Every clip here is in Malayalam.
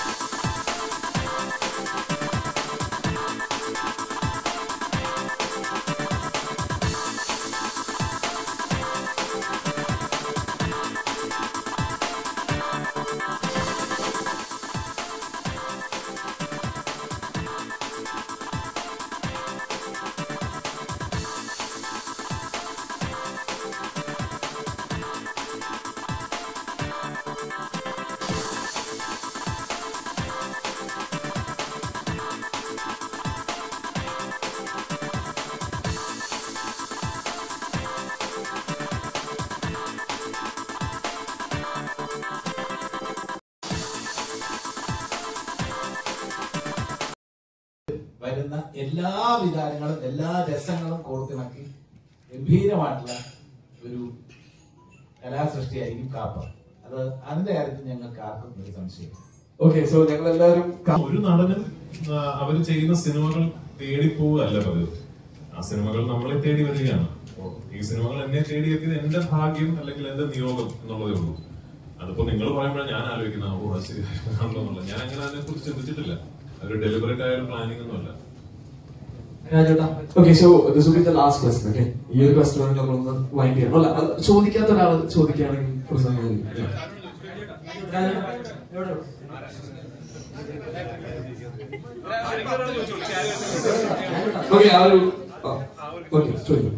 വരുന്ന എല്ലാ വികാരങ്ങളും എല്ലാ രസങ്ങളും കോർത്തിണക്കി ഗംഭീരമായിട്ടുള്ള ഒരു കലാസൃഷ്ടിയായിരിക്കും കാപ്പ അത് അതിന്റെ കാര്യത്തിൽ ഞങ്ങൾക്ക് ആർക്കും ഒരു സംശയം ഓക്കെ സോ ഞങ്ങൾ എല്ലാവരും ഒരു നടനും ആ, അവര് ചെയ്യുന്ന സിനിമകൾ തേടി പോവുകയല്ല പതിവ് ആ സിനിമകൾ നമ്മളെ തേടി വരികയാണ് അപ്പോ ഈ സിനിമകൾ എന്നെ തേടി എത്തിയത് എന്റെ ഭാഗ്യം അല്ലെങ്കിൽ എന്റെ നിയോഗം എന്നുള്ളതേ ഉള്ളൂ അതിപ്പോ നിങ്ങൾ പറയുമ്പോഴാണ് ഞാൻ ആലോചിക്കുന്ന ഓ അത് ശരിയാണല്ലോ എന്നുള്ളത് ഞാൻ അങ്ങനെ അതിനെ കുറിച്ച് ചിന്തിച്ചിട്ടില്ല അതൊരു ഡെലിബറേറ്റ് ആയ ഒരു പ്ലാനിംഗ് ഒന്നുമല്ല രാജേട്ടാ okay so this will be the last question okay ഈ ഒരു ക്വസ്റ്റൻ നമ്മളൊന്ന് വൈൻഡ് ചെയ്യണം അല്ല അത് ചോദിക്കാത്ത ഒരാൾ ചോദിക്കുകയാണെങ്കിൽ കുറച്ച് നന്നായിരിക്കും. ഓക്കെ ആ ഒരു ഓക്കെ ചോദിക്കും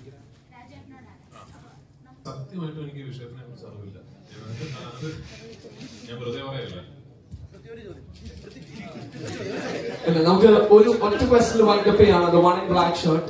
സത്യമായിട്ടും എനിക്ക് ഈ വിഷയത്തിനെ കുറിച്ച് അറിവില്ല ഞാൻ അത് ഞാൻ വെറുതെ പറയല്ല അല്ല നമുക്ക് ഒരു ഒറ്റ ക്വസ്റ്റിൽ വൈൻഡ് അപ്പ് ചെയ്യാണ് the one in black shirt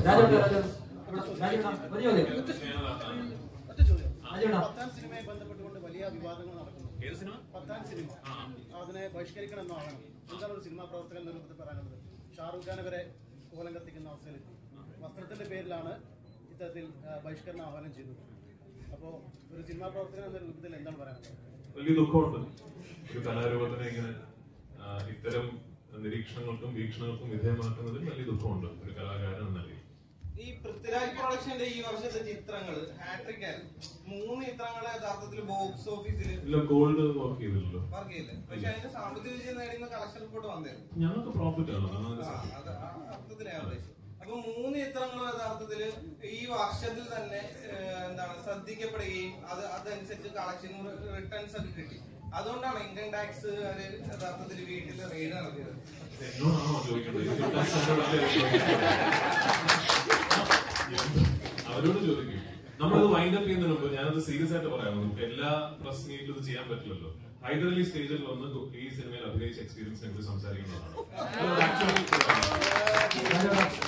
പത്താം സിനിമയെ ബന്ധപ്പെട്ടുകൊണ്ട് വലിയ വിവാദങ്ങൾ നടക്കുന്നു പത്താം സിനിമ അതിനെ ബഹിഷ്കരിക്കണം എന്നാവണം എന്താണ് ഒരു സിനിമാ പ്രവർത്തകൻ എന്ന രൂപത്തിൽ പറയാനുള്ളത് ഷാറൂഖ് ഖാനെ വരെ കോലം കത്തിക്കുന്ന അവസ്ഥയിലെത്തി വസ്ത്രത്തിന്റെ പേരിലാണ് ഇത്തരത്തിൽ ആ, ബഹിഷ്കരണം ആഹ്വാനം ചെയ്തത് അപ്പോൾ ഒരു സിനിമാ പ്രവർത്തകൻ എന്ന രൂപത്തിൽ എന്താണ് പറയാനുള്ളത് വലിയ ദുഃഖമുണ്ട് ഒരു കലാരൂപത്തിനെ ഇങ്ങനെ ആ, ഇത്തരം നിരീക്ഷണങ്ങൾക്കും വീക്ഷണങ്ങൾക്കും വിധേയമാക്കുന്നതിൽ വലിയ ദുഃഖമുണ്ട് ഒരു കലാകാരൻ എന്ന നിലയിൽ ഈ പൃഥ്വിരാജ് പ്രൊഡക്ഷന്റെ ഈ വർഷത്തെ ചിത്രങ്ങൾ ഹാട്രിക് ആയിരുന്നു മൂന്ന് ചിത്രങ്ങളെ യഥാർത്ഥത്തിൽ ബോക്സ് ഓഫീസിൽ ഇല്ല ഗോൾഡ് വർക്ക് ചെയ്തില്ലല്ലോ വർക്ക് ചെയ്യില്ല പക്ഷെ അതിന്റെ സാമ്പത്തിക വിജയം നേടുന്ന കളക്ഷൻ റിപ്പോർട്ട് വന്നിരുന്നു ഞങ്ങൾക്ക് പ്രോഫിറ്റ് ആണ് അതാണ് അതിന്റെ ആ, സത്യം. അത് ആ അർത്ഥത്തിലാണ് ഉദ്ദേശിച്ചത് അപ്പൊ മൂന്ന് ചിത്രങ്ങളും യഥാർത്ഥത്തില് ഈ വർഷത്തിൽ തന്നെ ഏഹ്, എന്താണ് ശ്രദ്ധിക്കപ്പെടുകയും അത് അതനുസരിച്ച് കളക്ഷൻ റിട്ടേൺസ് ഒക്കെ കിട്ടി അതുകൊണ്ടാണ് ഇൻകം ടാക്സ് യഥാർത്ഥത്തിൽ വീട്ടിൽ റെയ്ഡ് നടത്തിയത് എന്നോടാണോ ചോദിക്കേണ്ടത് ഇൻകം ടാക്സ് എന്നോടല്ലേ ചോദിക്കേണ്ടത്? അവരോട് ചോദിക്കും നമ്മളത് വൈൻഡ് അപ്പ് ചെയ്യുന്നതിന് മുമ്പ് ഞാനത് സീരിയസ് ആയിട്ട് പറയാം നമുക്ക് എല്ലാ പ്രസ് മീറ്റിലും ഇത് ചെയ്യാൻ പറ്റില്ലല്ലോ ഹൈദരലി സ്റ്റേജിൽ വന്ന് ഈ സിനിമയിൽ അഭിനയിച്ച എക്സ്പീരിയൻസിനെ കുറിച്ച് സംസാരിക്കുന്നതാണ് അത് actually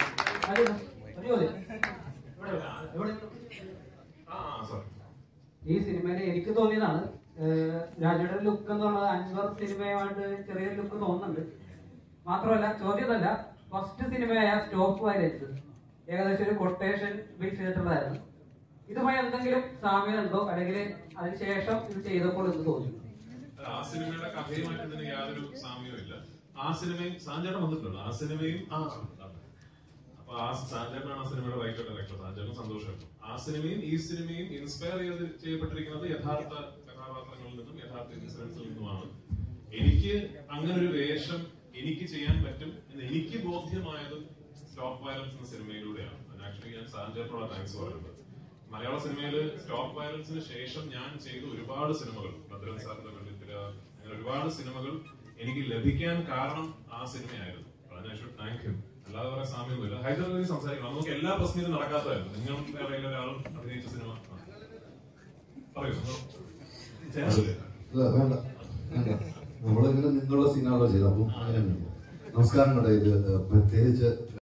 ആ സോറി ഈ സിനിമയിൽ എനിക്ക് തോന്നിയതാണ് ഏഹ് രാജയുടെ ലുക്ക് എന്നുള്ളത് അൻവർ സിനിമയുമായിട്ട് ചെറിയൊരു ലുക്ക് തോന്നുന്നുണ്ട് മാത്രമല്ല ചോദ്യമല്ല ഫസ്റ്റ് സിനിമയായ സ്റ്റോപ്പ് വയലൻസ് ഏകദേശം ഒരു കൊട്ടേഷൻ ബേസ് ചെയ്തിട്ടുള്ളതായിരുന്നു ഇതുമായി എന്തെങ്കിലും സാമ്യത ഉണ്ടോ അല്ലെങ്കിൽ അതിനുശേഷം ഇത് ചെയ്തപ്പോൾ എന്ന് തോന്നി ആ സിനിമയുടെ കഥയുമായിട്ട് ഇതിന് യാതൊരു സാമ്യവും ഇല്ല ആ സിനിമയും സാഞ്ചേട്ടൻ വന്നിട്ടുണ്ട് ആ സിനിമയും ആ അതെ. അപ്പൊ ആ സാഞ്ചേട്ടനാണ് ആ സിനിമയുടെ റൈറ്റർ ഡയറക്ടർ സാഞ്ചേട്ടൻ സന്തോഷമായിരുന്നു ആ സിനിമയും ഈ സിനിമയും ഇൻസ്പയർ ചെയ്ത് ചെയ്യപ്പെട്ടിരിക്കുന്നത് യഥാർത്ഥ കഥാപാത്രങ്ങളിൽ നിന്നും യഥാർത്ഥ ഇൻസിഡൻസിൽ നിന്നുമാണ് എനിക്ക് അങ്ങനെ ഒരു വേഷം എനിക്ക് ചെയ്യാൻ പറ്റും എന്ന് എനിക്ക് ബോധ്യമായത് സ്റ്റോപ്പ് വയലൻസ് എന്ന സിനിമയിലൂടെയാണ് ആക്ച്വലി ഞാൻ സാഞ്ചേട്ടനോട് താങ്ക്സ് പറയുന്നത് മലയാള സിനിമയിൽ സ്റ്റോപ്പ് വയലൻസിന് ശേഷം ഞാൻ ചെയ്ത ഒരുപാട് സിനിമകൾ ഭദ്രൻ സാറിന്റെ വെള്ളിത്തിര അങ്ങനെ ഒരുപാട് സിനിമകൾ എനിക്ക് ലഭിക്കാൻ കാരണം ആ സിനിമയായിരുന്നു അതിന് ഐ ഷുഡ് താങ്ക് ഹിം അല്ലാതെ വേറെ സാമ്യമൊന്നുമില്ല ഹൈദരാബാദിൽ സംസാരിക്കണം നമുക്ക് എല്ലാ പ്രശ്നവും നടക്കാത്തതായിരുന്നു നിങ്ങൾ വേറെ ഒരാളും അഭിനയിച്ച സിനിമ ആ. പറയൂ ചേട്ടനില്ലേ? ഇല്ല, വേണ്ട വേണ്ട നമ്മളിങ്ങനെ നിന്നുള്ള സീനാണല്ലോ ചെയ്തത് അപ്പം അങ്ങനെ വേണ്ട. നമസ്കാരം കേട്ടോ ഇത് പ്രത്യേകിച്ച്